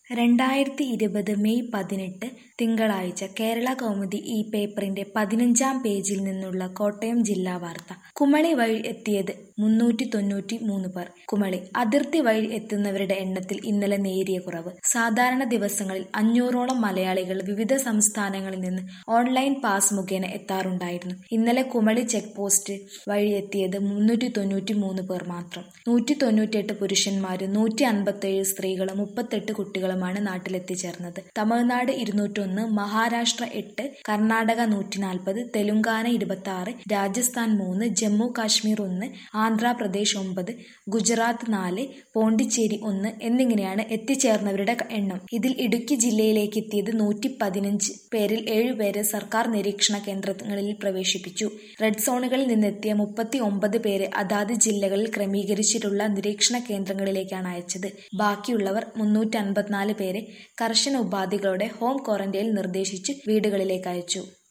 രണ്ടായിരത്തി ഇരുപത് മെയ് പതിനെട്ട് തിങ്കളാഴ്ച കേരള കൗമുദി ഈ പേപ്പറിന്റെ പതിനഞ്ചാം പേജിൽ നിന്നുള്ള കോട്ടയം ജില്ലാ വാർത്ത കുമളി വഴി എത്തിയത് മുന്നൂറ്റി തൊണ്ണൂറ്റി മൂന്ന് പേർ കുമളി അതിർത്തി വഴി എത്തുന്നവരുടെ എണ്ണത്തിൽ ഇന്നലെ നേരിയ കുറവ് സാധാരണ ദിവസങ്ങളിൽ അഞ്ഞൂറോളം മലയാളികൾ വിവിധ സംസ്ഥാനങ്ങളിൽ നിന്ന് ഓൺലൈൻ പാസ് മുഖേന എത്താറുണ്ടായിരുന്നു ഇന്നലെ കുമളി ചെക്ക് പോസ്റ്റ് വഴി എത്തിയത് മുന്നൂറ്റി തൊണ്ണൂറ്റി മൂന്ന് പേർ മാത്രം നൂറ്റി തൊണ്ണൂറ്റിയെട്ട് പുരുഷന്മാരും നൂറ്റി അൻപത്തേഴ് സ്ത്രീകളും മുപ്പത്തെട്ട് കുട്ടികളുമാണ് നാട്ടിലെത്തിച്ചേർന്നത് തമിഴ്നാട് ഇരുന്നൂറ്റൊന്ന് മഹാരാഷ്ട്ര എട്ട് കർണാടക നൂറ്റി നാൽപ്പത് തെലുങ്കാന ഇരുപത്തി ആറ് രാജസ്ഥാൻ മൂന്ന് ജമ്മു കാശ്മീർ ഒന്ന് ആന്ധ്രാപ്രദേശ് ഒമ്പത് ഗുജറാത്ത് നാല് പോണ്ടിച്ചേരി ഒന്ന് എന്നിങ്ങനെയാണ് എത്തിച്ചേർന്നവരുടെ എണ്ണം ഇതിൽ ഇടുക്കി ജില്ലയിലേക്ക് എത്തിയത് നൂറ്റി പതിനഞ്ച് പേരിൽ ഏഴുപേരെ സർക്കാർ നിരീക്ഷണ കേന്ദ്രങ്ങളിൽ പ്രവേശിപ്പിച്ചു റെഡ് സോണുകളിൽ നിന്നെത്തിയ മുപ്പത്തി ഒമ്പത് പേരെ അതാത് ജില്ലകളിൽ ക്രമീകരിച്ചിട്ടുള്ള നിരീക്ഷണ കേന്ദ്രങ്ങളിലേക്കാണ് അയച്ചത് ബാക്കിയുള്ളവർ മുന്നൂറ്റി അൻപത്തിനാല് പേരെ കർശന ഉപാധികളോടെ ഹോം ക്വാറന്റൈനിൽ നിർദ്ദേശിച്ച് വീടുകളിലേക്ക് അയച്ചു